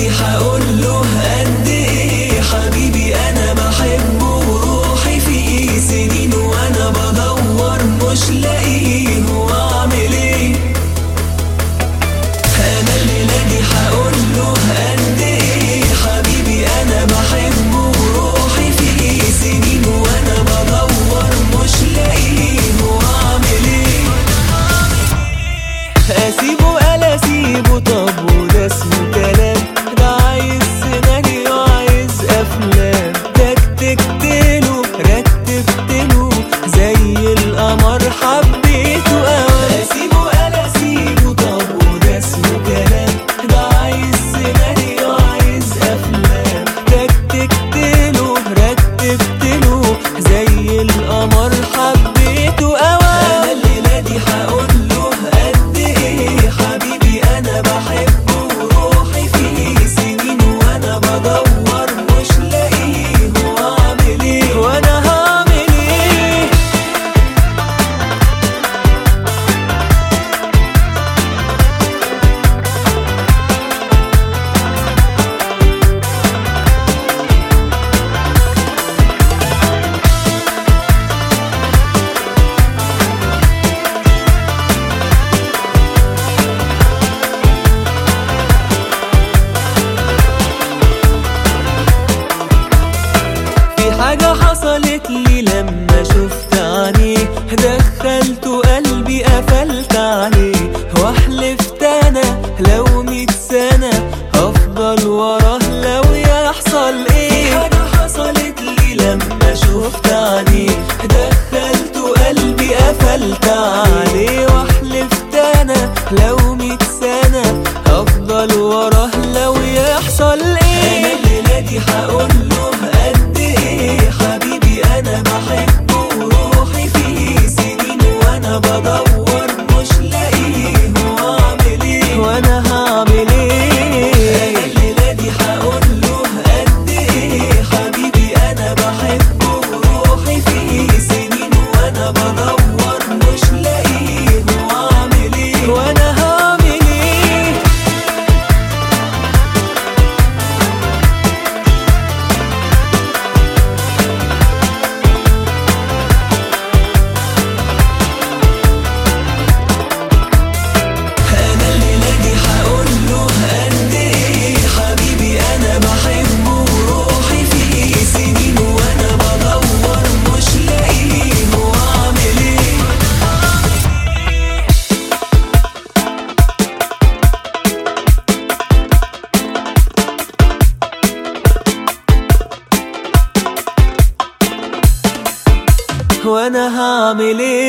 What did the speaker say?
الليلة هقول له قد ايه حبيبي انا بحبه وروحي فيه سنين وانا بدور مش لاقيه واعمل ايه انا الليلة دي هقول له قد ايه حبيبي انا بحبه وروحي فيه سنين وانا بدور مش لاقيه واعمل ايه اسيبه قال اسيبه طب وده اسمه كلام ده عايز سيناريو عايز افلام تكتكتله رتبتله زي القمر حبيته اوي اسيبه قال اسيبه طب وده اسمه كلام ده عايز سيناريو عايز افلام تكتكتله رتبتله زي القمر حبيته اوي انا الليله دي هقول له قد ايه حبيبي انا بحبه وروحي فيه سنين وانا بدور مش لاقيه واعمل ايه وانا هعمل ايه في حاجة حصلت لي لما شفت عينيه دخلت قلبي قفلت عليه واحلفت انا لو ميت سنة هفضل وراه لو يحصل ايه في حاجة حصلت لي لما شفت عينيه دخلت قلبي قفلت عليه واحلفت انا لو ميت سنة هفضل وراه لو يحصل ايه انا الليلة دي هقول له قد ايه حبيبي انا بحبه وروحي فيه سنين وانا بدور مش لاقيه واعمل ايه وانا هعمل ايه انا الليلة دي هقول له قد ايه حبيبي انا بحبه وروحي فيه سنين وانا بدور مش لاقيه واعمل ايه وانا هعمل ايه انا الليله دي هقول له قد ايه حبيبي انا بحبه وروحي فيه سنين وانا بدور مش لاقيه واعمل ايه وانا هعمل ايه